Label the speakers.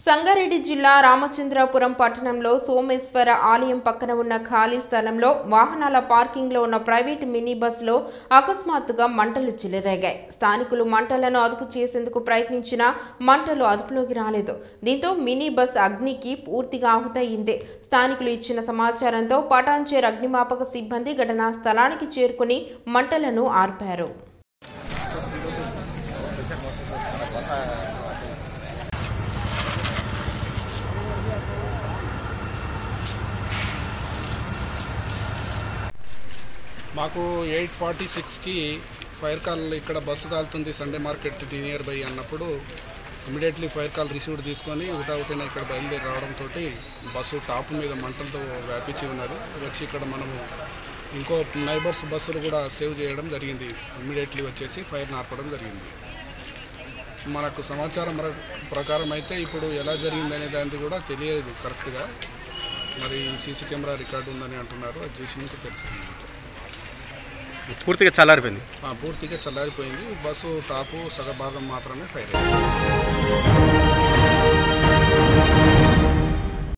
Speaker 1: సంగారెడ్డి జిల్లా రామచంద్రపురం పట్టణంలో సోమేశ్వర ఆలయం పక్కన ఉన్న ఖాళీ స్థలంలో వాహనాల పార్కింగ్లో ఉన్న ప్రైవేట్ మినీ బస్సులో అకస్మాత్తుగా మంటలు చెలరేగాయి స్థానికులు మంటలను అదుపు చేసేందుకు ప్రయత్నించినా మంటలు అదుపులోకి రాలేదు దీంతో మినీ బస్ అగ్నికి పూర్తిగా ఆహుతయింది స్థానికులు ఇచ్చిన సమాచారంతో పటాన్చేర్ అగ్నిమాపక సిబ్బంది ఘటనా స్థలానికి చేరుకుని మంటలను ఆర్పారు
Speaker 2: మాకు ఎయిట్ ఫార్టీ సిక్స్కి ఫైర్ కాల్ ఇక్కడ బస్సు కాలుతుంది సండే మార్కెట్ నియర్ బై అన్నప్పుడు ఇమీడియట్లీ ఫైర్ కాల్ రిసీవ్డ్ తీసుకొని ఒకటొకటిన ఇక్కడ బయలుదేరి రావడంతో బస్సు టాప్ మీద మంటలతో వ్యాపించి ఉన్నది వచ్చి ఇక్కడ మనము ఇంకో నైబర్స్ బస్సులు కూడా సేవ్ చేయడం జరిగింది ఇమీడియట్లీ వచ్చేసి ఫైర్ నార్పడం జరిగింది మనకు సమాచారం ప్ర- ప్రకారం అయితే ఇప్పుడు ఎలా జరిగిందనే దానికి కూడా తెలియదు కరెక్ట్గా మరి సీసీ కెమెరా రికార్డు ఉందని అంటున్నారు అది చూసినందుకు తెలుస్తుంది
Speaker 3: పూర్తిగా చల్లారిపోయింది
Speaker 2: ఆ, పూర్తిగా చల్లారిపోయింది బస్సు టాపు సగభాగం మాత్రమే ఫైర్ అయింది